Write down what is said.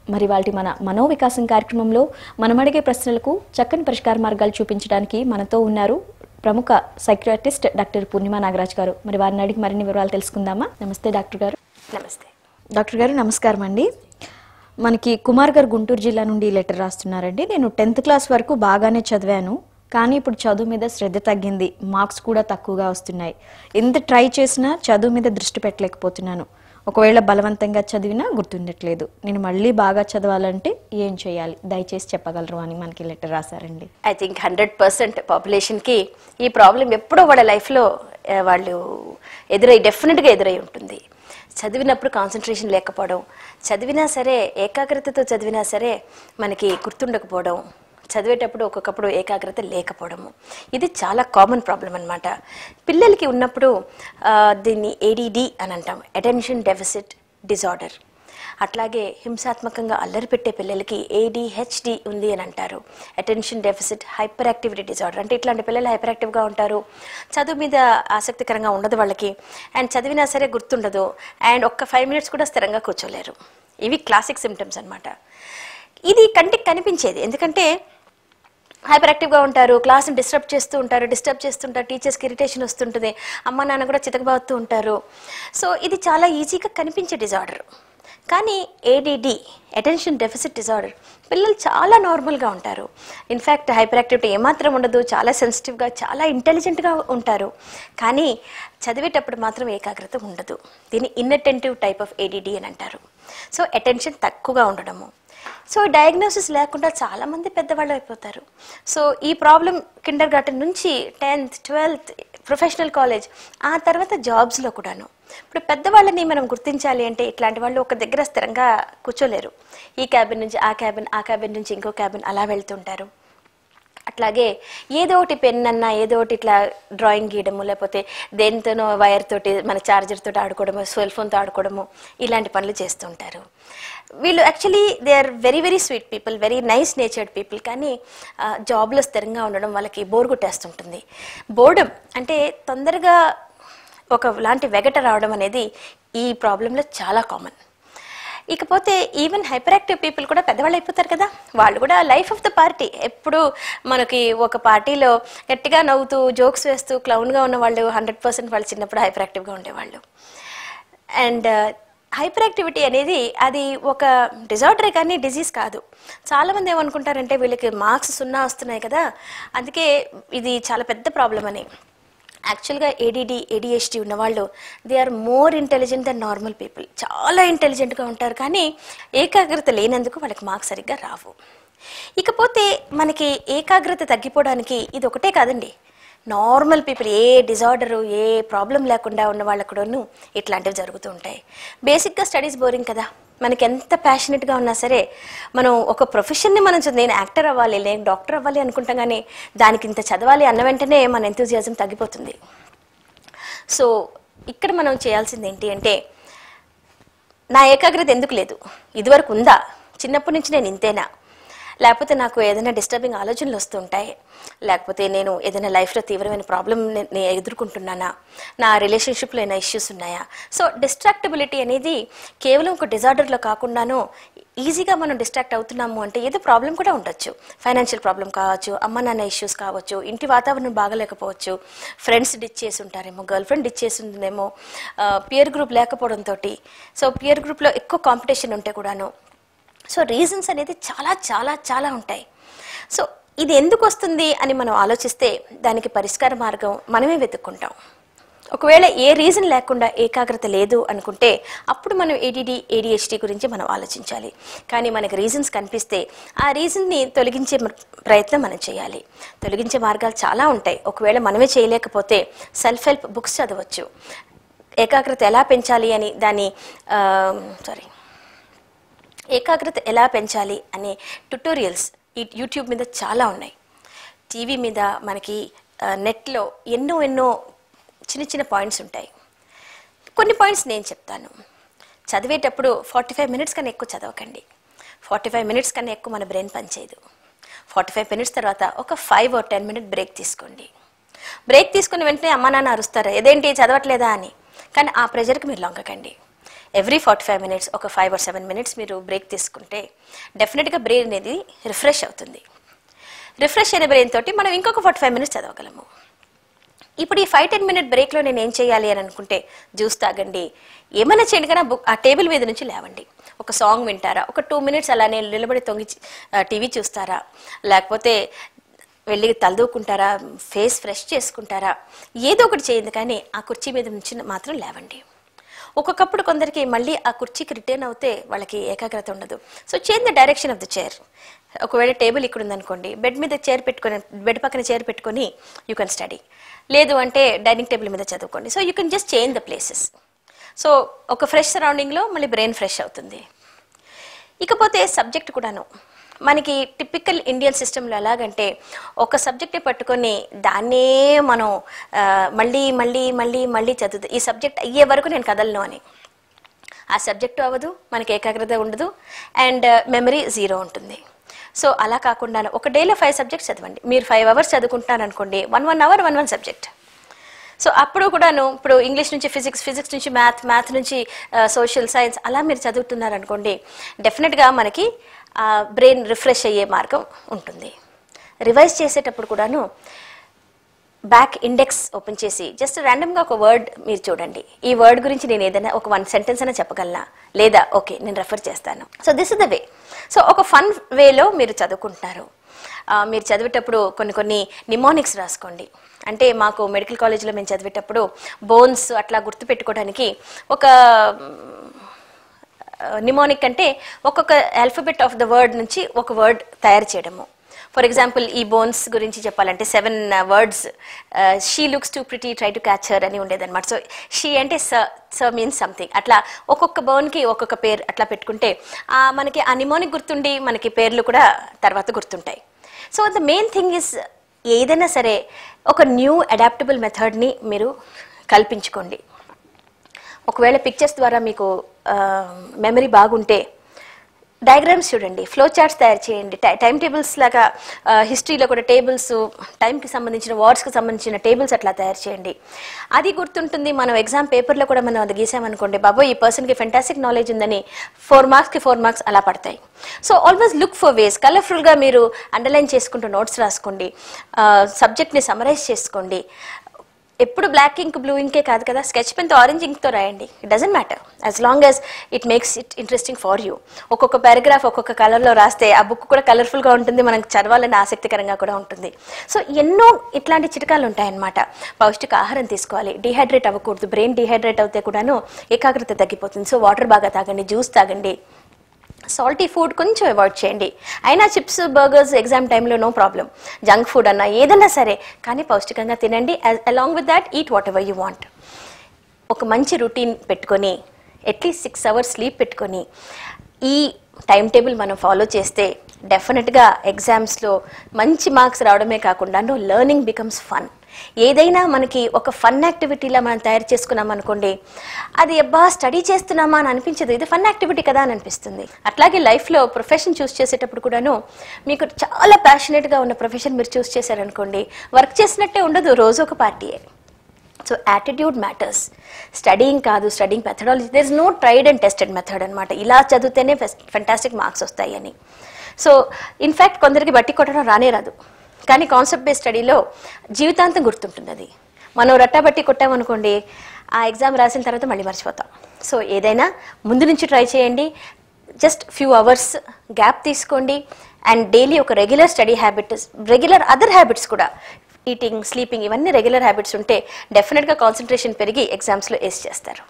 మరి వాటి మన మనోవికాసం కార్యక్రమంలో మనం అడిగే ప్రశ్నలకు చక్కని పరిష్కార మార్గాలు చూపించడానికి మనతో ఉన్నారు ప్రముఖ సైక్రియాటిస్ట్ డాక్టర్ పూర్ణిమ నాగరాజ్ గారు మరి వారిని అడిగి మరిన్ని వివరాలు తెలుసుకుందామా నమస్తే డాక్టర్ గారు నమస్తే డాక్టర్ గారు నమస్కారం అండి మనకి కుమార్ గారు గుంటూరు జిల్లా నుండి ఈ లెటర్ రాస్తున్నారండి నేను టెన్త్ క్లాస్ వరకు బాగానే చదివాను కానీ ఇప్పుడు చదువు మీద శ్రద్ధ తగ్గింది మార్క్స్ కూడా తక్కువగా వస్తున్నాయి ఎంత ట్రై చేసినా చదువు మీద దృష్టి పెట్టలేకపోతున్నాను ఒకవేళ బలవంతంగా చదివినా గుర్తుండట్లేదు నేను మళ్ళీ బాగా చదవాలంటే ఏం చేయాలి దయచేసి చెప్పగలరు అని మనకి లెటర్ రాశారండి ఐ థింక్ హండ్రెడ్ పర్సెంట్ పాపులేషన్కి ఈ ప్రాబ్లం ఎప్పుడో వాళ్ళ లైఫ్లో ఆ, వాళ్ళు ఎదురై డెఫినెట్గా ఎదురై ఉంటుంది చదివినప్పుడు కాన్సన్ట్రేషన్ లేకపోవడం చదివినా సరే ఏకాగ్రతతో చదివినా సరే మనకి గుర్తుండకపోవడం చదివేటప్పుడు ఒక్కొక్కప్పుడు ఏకాగ్రత లేకపోవడము ఇది చాలా కామన్ ప్రాబ్లం అనమాట పిల్లలకి ఉన్నప్పుడు ఆ, దీన్ని ఏడిడి అని అంటాం అటెన్షన్ డెఫిసిట్ డిజార్డర్ అట్లాగే హింసాత్మకంగా అల్లరి పెట్టే పిల్లలకి ఏడిహెచ్డి ఉంది అని అంటారు attention deficit hyperactivity disorder అంటే ఇట్లాంటి పిల్లలు హైపర్ యాక్టివ్గా ఉంటారు చదువు మీద ఆసక్తికరంగా ఉండదు వాళ్ళకి అండ్ చదివినా సరే గుర్తుండదు అండ్ ఒక్క ఫైవ్ మినిట్స్ కూడా స్థిరంగా కూర్చోలేరు ఇవి క్లాసిక్ సిమ్టమ్స్ అన్నమాట ఇది కంటికి కనిపించేది ఎందుకంటే హైపర్ యాక్టివ్గా ఉంటారు క్లాస్ని డిస్టర్బ్ చేస్తూ ఉంటారు డిస్టర్బ్ చేస్తుంటారు టీచర్స్కి ఇరిటేషన్ వస్తుంటుంది అమ్మ నాన్న కూడా చితకబాగుతూ ఉంటారు సో ఇది చాలా ఈజీగా కనిపించే డిజార్డర్ కానీ ఏడిడి అటెన్షన్ డెఫిసిట్ డిజార్డర్ పిల్లలు చాలా నార్మల్గా ఉంటారు ఇన్ఫ్యాక్ట్ హైపర్ యాక్టివిటీ ఏమాత్రం ఉండదు చాలా సెన్సిటివ్గా చాలా ఇంటెలిజెంట్గా ఉంటారు కానీ చదివేటప్పుడు మాత్రం ఏకాగ్రత ఉండదు దీన్ని ఇన్అటెంటివ్ టైప్ ఆఫ్ ఏడిడి అని అంటారు సో అటెన్షన్ తక్కువగా ఉండడము సో డయాగ్నోసిస్ లేకుండా చాలామంది పెద్దవాళ్ళు అయిపోతారు సో ఈ ప్రాబ్లం కిండర్ గార్టెన్ నుంచి టెన్త్ ట్వెల్త్ ప్రొఫెషనల్ కాలేజ్ ఆ తర్వాత జాబ్స్లో కూడాను ఇప్పుడు పెద్దవాళ్ళని మనం గుర్తించాలి అంటే ఇట్లాంటి వాళ్ళు ఒక దగ్గర స్థిరంగా కూర్చోలేరు ఈ క్యాబిన్ నుంచి ఆ క్యాబిన్ ఆ క్యాబిన్ నుంచి ఇంకో క్యాబిన్ అలా వెళ్తుంటారు అట్లాగే ఏదో ఒకటి పెన్ అన్నా ఏదో ఒకటి ఇట్లా డ్రాయింగ్ గీయడము లేకపోతే దేనితోనో వైర్ తోటి మన చార్జర్ తోటి ఆడుకోవడము సెల్ ఫోన్తో ఆడుకోవడము ఇలాంటి పనులు చేస్తుంటారు వీళ్ళు actually they are very very sweet people very nice natured people కానీ ఆ, జాబ్లో స్థిరంగా ఉండడం వాళ్ళకి బోర్ కొట్టేస్తుంటుంది బోర్డం అంటే తొందరగా ఒక లాంటి వెగట రావడం అనేది ఈ ప్రాబ్లంలో చాలా కామన్ ఇకపోతే ఈవెన్ హైపర్ యాక్టివ్ పీపుల్ కూడా పెద్దవాళ్ళు అయిపోతారు కదా వాళ్ళు కూడా లైఫ్ ఆఫ్ ద పార్టీ ఎప్పుడు మనకి ఒక పార్టీలో గట్టిగా నవ్వుతూ జోక్స్ వేస్తూ క్లౌన్గా ఉన్న వాళ్ళు హండ్రెడ్ పర్సెంట్ వాళ్ళు చిన్నప్పుడు హైపర్ యాక్టివ్గా ఉండేవాళ్ళు అండ్ హైపర్ యాక్టివిటీ అనేది అది ఒక డిజార్డరే కానీ డిజీజ్ కాదు చాలామంది ఏమనుకుంటారంటే వీళ్ళకి మార్క్స్ సున్నా వస్తున్నాయి కదా అందుకే ఇది చాలా పెద్ద ప్రాబ్లం అని యాక్చువల్గా ఏడిడి ఏడిహెచ్డి ఉన్నవాళ్ళు they are more intelligent than normal people చాలా ఇంటెలిజెంట్గా ఉంటారు కానీ ఏకాగ్రత లేనందుకు వాళ్ళకి మార్క్స్ సరిగ్గా రావు ఇకపోతే మనకి ఏకాగ్రత తగ్గిపోవడానికి ఇది ఒకటే కాదండి నార్మల్ పీపుల్ ఏ డిజార్డరు ఏ ప్రాబ్లం లేకుండా ఉన్న వాళ్ళకు కూడాను ఇట్లాంటివి జరుగుతూ ఉంటాయి బేసిక్గా స్టడీస్ బోరింగ్ కదా మనకి ఎంత ప్యాషనెట్గా ఉన్నా సరే మనం ఒక ప్రొఫెషన్ని మనం చదివి- నేను యాక్టర్ అవ్వాలి నేను డాక్టర్ అవ్వాలి అనుకుంటాం కానీ దానికి ఇంత చదవాలి అన్న వెంటనే మన ఎంతూజియాజం తగ్గిపోతుంది సో ఇక్కడ మనం చేయాల్సింది ఏంటి అంటే నా ఏకాగ్రత ఎందుకు లేదు ఇదివరకు ఉందా చిన్నప్పటి నుంచి నేను ఇంతేనా లేకపోతే నాకు ఏదైనా డిస్టర్బింగ్ ఆలోచనలు వస్తుంటాయి లేకపోతే నేను ఏదైనా లైఫ్లో తీవ్రమైన ప్రాబ్లం నేను ఎదుర్కొంటున్నానా నా రిలేషన్షిప్లో ఏమైనా ఇష్యూస్ ఉన్నాయా సో డిస్ట్రాక్టబిలిటీ అనేది కేవలం ఒక డిజార్డర్లో కాకుండాను ఈజీగా మనం డిస్ట్రాక్ట్ అవుతున్నాము అంటే ఏదో ప్రాబ్లం కూడా ఉండొచ్చు ఫైనాన్షియల్ ప్రాబ్లం కావచ్చు అమ్మ నాన్న ఇష్యూస్ కావచ్చు ఇంటి వాతావరణం బాగలేకపోవచ్చు ఫ్రెండ్స్ డిచ్ చేసి ఉంటారేమో గర్ల్ ఫ్రెండ్ డిచ్ చేసి ఉంటుందేమో పియర్ గ్రూప్ లేకపోవడంతో సో పియర్ గ్రూప్లో ఎక్కువ కాంపిటీషన్ ఉంటే కూడాను సో రీజన్స్ అనేది చాలా చాలా చాలా ఉంటాయి సో ఇది ఎందుకు వస్తుంది అని మనం ఆలోచిస్తే దానికి పరిష్కార మార్గం మనమే వెతుక్కుంటాం ఒకవేళ ఏ రీజన్ లేకుండా ఏకాగ్రత లేదు అనుకుంటే అప్పుడు మనం ఏడిడి ఏడిహెచ్డి గురించి మనం ఆలోచించాలి కానీ మనకి రీజన్స్ కనిపిస్తే ఆ రీజన్ని తొలగించే మ- ప్రయత్నం మనం చేయాలి తొలగించే మార్గాలు చాలా ఉంటాయి ఒకవేళ మనమే చేయలేకపోతే సెల్ఫ్ హెల్ప్ బుక్స్ చదవచ్చు ఏకాగ్రత ఎలా పెంచాలి అని దాని సారీ ఏకాగ్రత ఎలా పెంచాలి అనే ట్యుటోరియల్స్ ఈ యూట్యూబ్ మీద చాలా ఉన్నాయి టీవీ మీద మనకి ఆ, నెట్లో ఎన్నో ఎన్నో చిన్న చిన్న పాయింట్స్ ఉంటాయి కొన్ని పాయింట్స్ నేను చెప్తాను చదివేటప్పుడు ఫార్టీ ఫైవ్ మినిట్స్ కన్నా ఎక్కువ చదవకండి ఫార్టీ ఫైవ్ మినిట్స్ కన్నా ఎక్కువ మన బ్రెయిన్ పనిచేయదు ఫార్టీ ఫైవ్ మినిట్స్ తర్వాత ఒక five or ten minute break తీసుకోండి బ్రేక్ తీసుకుని వెంటనే అమ్మా నాన్న అరుస్తారు ఏదేంటి చదవట్లేదా అని కానీ ఆ ప్రెషర్కి మీరు లొంగకండి ఎవ్రీ ఫార్టీ ఫైవ్ మినిట్స్ ఒక ఫైవ్ ఆర్ సెవెన్ మినిట్స్ మీరు బ్రేక్ తీసుకుంటే డెఫినెట్గా బ్రెయిన్ అనేది రిఫ్రెష్ అవుతుంది రిఫ్రెష్ అయిన బ్రెయిన్ తోటి మనం ఇంకొక ఫార్టీ ఫైవ్ మినిట్స్ చదవగలము ఇప్పుడు ఈ ఫైవ్ టెన్ మినిట్ బ్రేక్లో నేను ఏం చేయాలి అని అనుకుంటే జ్యూస్ తాగండి ఏమైనా చేయండి కానీ ఆ బుక్ ఆ టేబుల్ మీద నుంచి లేవండి ఒక సాంగ్ వింటారా ఒక టూ మినిట్స్ అలానే నిలబడి తొంగి టీవీ చూస్తారా లేకపోతే వెళ్ళి తలదూకుంటారా ఫేస్ ఫ్రెష్ చేసుకుంటారా ఏదో ఒకటి చేయండి కానీ ఆ కుర్చీ మీద నుంచి మాత్రం లేవండి ఒక్కొక్కప్పుడు కొందరికి మళ్ళీ ఆ కుర్చీకి రిటర్న్ అవుతే వాళ్ళకి ఏకాగ్రత ఉండదు so change the direction of the chair ఒకవేళ టేబుల్ ఇక్కడ ఉందనుకోండి బెడ్ మీద చైర్ పెట్టుకొని బెడ్ పక్కన చైర్ పెట్టుకొని యూ కెన్ స్టడీ లేదు అంటే డైనింగ్ టేబుల్ మీద చదువుకోండి so you can just change the places so ఒక ఫ్రెష్ సరౌండింగ్లో మళ్ళీ బ్రెయిన్ ఫ్రెష్ అవుతుంది ఇకపోతే సబ్జెక్ట్ కూడాను మనకి టిపికల్ ఇండియన్ సిస్టంలో ఎలాగంటే ఒక సబ్జెక్టే పట్టుకొని దాన్నే మనం ఆ, మళ్ళీ మళ్ళీ మళ్ళీ మళ్ళీ చదువుతూ ఈ సబ్జెక్ట్ అయ్యే వరకు నేను కదలను అని ఆ సబ్జెక్టు అవ్వదు మనకి ఏకాగ్రత ఉండదు అండ్ మెమరీ జీరో ఉంటుంది సో అలా కాకుండా ఒక డేలో ఫైవ్ సబ్జెక్ట్స్ చదవండి మీరు ఫైవ్ అవర్స్ చదువుకుంటాను అనుకోండి one one hour one one subject so అప్పుడు కూడాను ఇప్పుడు ఇంగ్లీష్ నుంచి ఫిజిక్స్ ఫిజిక్స్ నుంచి మ్యాథ్ మ్యాథ్ నుంచి సోషల్ సైన్స్ అలా మీరు చదువుతున్నారు అనుకోండి డెఫినెట్గా మనకి బ్రెయిన్ రిఫ్రెష్ అయ్యే మార్గం ఉంటుంది రివైజ్ చేసేటప్పుడు కూడాను బ్యాక్ ఇండెక్స్ ఓపెన్ చేసి జస్ట్ ర్యాండమ్గా ఒక వర్డ్ మీరు చూడండి ఈ వర్డ్ గురించి నేను ఏదైనా ఒక వన్ సెంటెన్స్ అయినా చెప్పగలనా లేదా ఓకే నేను రెఫర్ చేస్తాను so this is the way so ఒక ఫన్ వేలో మీరు చదువుకుంటున్నారు ఆ, మీరు చదివేటప్పుడు కొన్ని కొన్ని నిమోనిక్స్ రాసుకోండి అంటే మాకు మెడికల్ కాలేజ్లో మేము చదివేటప్పుడు బోన్స్ అట్లా గుర్తుపెట్టుకోవడానికి ఒక నిమోనిక్ అంటే ఒక్కొక్క ఆల్ఫబెట్ ఆఫ్ ద వర్డ్ నుంచి ఒక వర్డ్ తయారు చేయడము ఫర్ ఎగ్జాంపుల్ ఈ బోన్స్ గురించి చెప్పాలంటే seven words she looks to pretty try to catch her అని ఉండేదన్నమాట సో షీ అంటే స స మీన్స్ సంథింగ్ అట్లా ఒక్కొక్క బోన్కి ఒక్కొక్క పేరు అట్లా పెట్టుకుంటే ఆ మనకి ఆ నిమోనిక్ గుర్తుండి మనకి పేర్లు కూడా తర్వాత గుర్తుంటాయి so the main thing is ఏదైనా సరే ఒక న్యూ అడాప్టబుల్ మెథడ్ని మీరు కల్పించుకోండి ఒకవేళ పిక్చర్స్ ద్వారా మీకు మెమరీ బాగుంటే డయాగ్రామ్స్ చూడండి ఫ్లో చార్ట్స్ తయారు చేయండి టై టైం టేబుల్స్ లాగా హిస్టరీలో కూడా టేబుల్స్ టైంకి సంబంధించిన వార్డ్స్కి సంబంధించిన టేబుల్స్ అట్లా తయారు చేయండి అది గుర్తుంటుంది మనం ఎగ్జామ్ పేపర్లో కూడా మనం అది గీసామనుకోండి బాబో ఈ పర్సన్కి ఫెంటాస్టిక్ నాలెడ్జ్ ఉందని ఫోర్ మార్క్స్కి ఫోర్ మార్క్స్ అలా పడతాయి so always look for ways కలర్ఫుల్గా మీరు అండర్లైన్ చేసుకుంటూ నోట్స్ రాసుకోండి సబ్జెక్ట్ని సమరైజ్ చేసుకోండి ఎప్పుడు బ్లాక్ ఇంక్ బ్లూ ఇంకే కాదు కదా స్కెచ్ పెన్తో ఆరెంజ్ ఇంక్తో రాయండి it doesn't matter as long as it makes it interesting for you ఒక్కొక్క పారాగ్రాఫ్ ఒక్కొక్క కలర్లో రాస్తే ఆ బుక్ కూడా కలర్ఫుల్గా ఉంటుంది మనకు చదవాలని ఆసక్తికరంగా కూడా ఉంటుంది సో ఎన్నో ఇట్లాంటి చిట్కాలు ఉంటాయన్నమాట పౌష్టిక ఆహారం తీసుకోవాలి డిహైడ్రేట్ అవ్వకూడదు బ్రెయిన్ డిహైడ్రేట్ అవుతే కూడాను ఏకాగ్రత తగ్గిపోతుంది సో వాటర్ బాగా తాగండి జ్యూస్ తాగండి సాల్టీ ఫుడ్ కొంచెం అవాయిడ్ చేయండి అయినా చిప్స్ బర్గర్స్ ఎగ్జామ్ టైంలో నో ప్రాబ్లం జంక్ ఫుడ్ అన్నా ఏదైనా సరే కానీ పౌష్టికంగా తినండి along with that eat whatever you want ఒక మంచి రొటీన్ పెట్టుకొని అట్లీస్ట్ సిక్స్ అవర్స్ స్లీప్ పెట్టుకొని ఈ టైం టేబుల్ మనం ఫాలో చేస్తే డెఫినెట్గా ఎగ్జామ్స్లో మంచి మార్క్స్ రావడమే కాకుండా నో లెర్నింగ్ బికమ్స్ ఫన్ ఏదైనా మనకి ఒక ఫన్ యాక్టివిటీలా మనం తయారు చేసుకున్నాం అనుకోండి అది అబ్బా స్టడీ చేస్తున్నామా అని అనిపించదు ఇది ఫన్ యాక్టివిటీ కదా అని అనిపిస్తుంది అట్లాగే లైఫ్లో ప్రొఫెషన్ చూస్ చేసేటప్పుడు కూడాను మీకు చాలా ప్యాషనెట్గా ఉన్న ప్రొఫెషన్ మీరు చూస్ చేశారనుకోండి వర్క్ చేసినట్టే ఉండదు రోజు ఒక పార్టీయే సో యాటిట్యూడ్ మ్యాటర్స్ స్టడీయింగ్ కాదు studying methodology there is no tried and tested method అనమాట ఇలా చదివితేనే ఫెంటాస్టిక్ మార్క్స్ వస్తాయి అని సో ఇన్ఫ్యాక్ట్ కొందరికి బట్టి కొట్టడం రానే రాదు కానీ కాన్సెప్ట్ బేస్డ్ స్టడీలో జీవితాంతం గుర్తుంటుంది అది మనం రట్టా బట్టి కొట్టామనుకోండి ఆ ఎగ్జామ్ రాసిన తర్వాత మళ్ళీ మర్చిపోతాం సో ఏదైనా ముందు నుంచి ట్రై చేయండి జస్ట్ ఫ్యూ అవర్స్ గ్యాప్ తీసుకోండి అండ్ డైలీ ఒక regular study habit regular other habits కూడా ఈటింగ్ స్లీపింగ్ ఇవన్నీ రెగ్యులర్ హ్యాబిట్స్ ఉంటే డెఫినెట్గా కాన్సన్ట్రేషన్ పెరిగి ఎగ్జామ్స్లో ఏస్ చేస్తారు